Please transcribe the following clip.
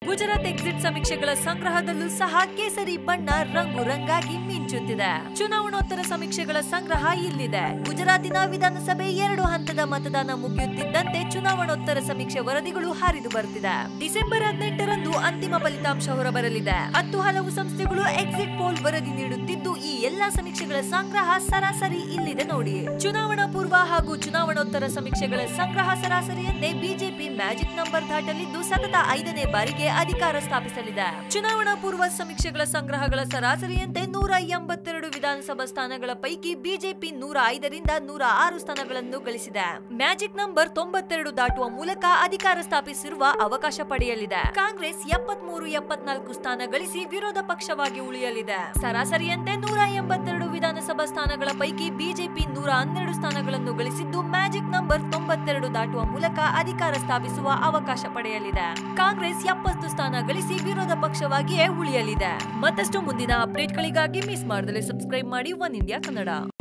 Gujarat exit ಸಮೀಕ್ಷೆಗಳ ಸಂಗ್ರಹದಲ್ಲೂ ಸಹ ಕೇಸರಿ ಬಣ್ಣ ರಂಗು ರಂಗಾಗಿ ಮಿಂಚುತ್ತಿದೆ ಚುನಾವಣೋತ್ತರ ಸಮೀಕ್ಷೆಗಳ ಸಂಗ್ರಹ ಇಲ್ಲಿದೆ ಗುಜರಾತಿನ ವಿಧಾನಸಭೆ ಎರಡು ಹಂತದ ಮತದಾನ ಮುಗಿಯುತ್ತಿದ್ದಂತೆ ಚುನಾವಣೋತ್ತರ ಸಮೀಕ್ಷೆ ವರದಿಗಳು ಹರಿದು ಬರ್ತಿದೆ ಡಿಸೆಂಬರ್ ಹದಿನೆಂಟರಂದು ಅಂತಿಮ ಫಲಿತಾಂಶ ಹೊರಬರಲಿದೆ ಹತ್ತು ಹಲವು ಸಂಸ್ಥೆಗಳು ಎಕ್ಸಿಟ್ ಪೋಲ್ ವರದಿ ನೀಡುತ್ತಿದ್ದು ಈ ಎಲ್ಲಾ ಸಮೀಕ್ಷೆಗಳ ಸಂಗ್ರಹ ಸರಾಸರಿ ಇಲ್ಲಿದೆ ನೋಡಿ ಚುನಾವಣಾ ಪೂರ್ವ ಹಾಗೂ ಚುನಾವಣೋತ್ತರ ಸಮೀಕ್ಷೆಗಳ ಸಂಗ್ರಹ ಸರಾಸರಿಯಂತೆ ಬಿಜೆಪಿ ಮ್ಯಾಜಿಕ್ ನಂಬರ್ ದಾಟಲಿದ್ದು ಸತತ ಐದನೇ ಬಾರಿಗೆ ಅಧಿಕಾರ ಸ್ಥಾಪಿಸಲಿದೆ ಚುನಾವಣಾ ಪೂರ್ವ ಸಮೀಕ್ಷೆಗಳ ಸಂಗ್ರಹಗಳ ಸರಾಸರಿಯಂತೆ ನೂರ ಎಂಬತ್ತೆರಡು ವಿಧಾನಸಭಾ ಸ್ಥಾನಗಳ ಪೈಕಿ ಬಿಜೆಪಿ ನೂರ ಐದರಿಂದ ನೂರ ಆರು ಸ್ಥಾನಗಳನ್ನು ಗಳಿಸಿದೆ ಮ್ಯಾಜಿಕ್ ನಂಬರ್ ತೊಂಬತ್ತೆರಡು ದಾಟುವ ಮೂಲಕ ಅಧಿಕಾರ ಸ್ಥಾಪಿಸಿರುವ ಅವಕಾಶ ಪಡೆಯಲಿದೆ ಕಾಂಗ್ರೆಸ್ ಎಪ್ಪತ್ಮೂರು ಎಪ್ಪತ್ನಾಲ್ಕು ಸ್ಥಾನ ಗಳಿಸಿ ವಿರೋಧ ಪಕ್ಷವಾಗಿ ಉಳಿಯಲಿದೆ ಸರಾಸರಿಯಂತೆ ನೂರ ಎಂಬತ್ತೆರಡು ವಿಧಾನಸಭಾ ಸ್ಥಾನಗಳ ಪೈಕಿ ಬಿಜೆಪಿ ನೂರ ಹನ್ನೆರಡು ಸ್ಥಾನಗಳನ್ನು ಗಳಿಸಿದ್ದು ಮ್ಯಾಜಿಕ್ ನಂಬರ್ ತೊಂಬತ್ತೆರಡು ದಾಟುವ ಮೂಲಕ ಅಧಿಕಾರ ಸ್ಥಾಪಿಸುವ ಅವಕಾಶ ಪಡೆಯಲಿದೆ ಕಾಂಗ್ರೆಸ್ ಎಪ್ಪತ್ತು ಸ್ಥಾನ ಗಳಿಸಿ ವಿರೋಧ ಪಕ್ಷವಾಗಿಯೇ ಉಳಿಯಲಿದೆ ಮತ್ತಷ್ಟು ಮುಂದಿನ ಅಪ್ಡೇಟ್ಗಳಿಗಾಗಿ ಮಿಸ್ ಮಾಡದಲ್ಲೇ ಸಬ್ಸ್ಕ್ರೈಬ್ ಮಾಡಿ ಒನ್ ಇಂಡಿಯಾ ಕನ್ನಡ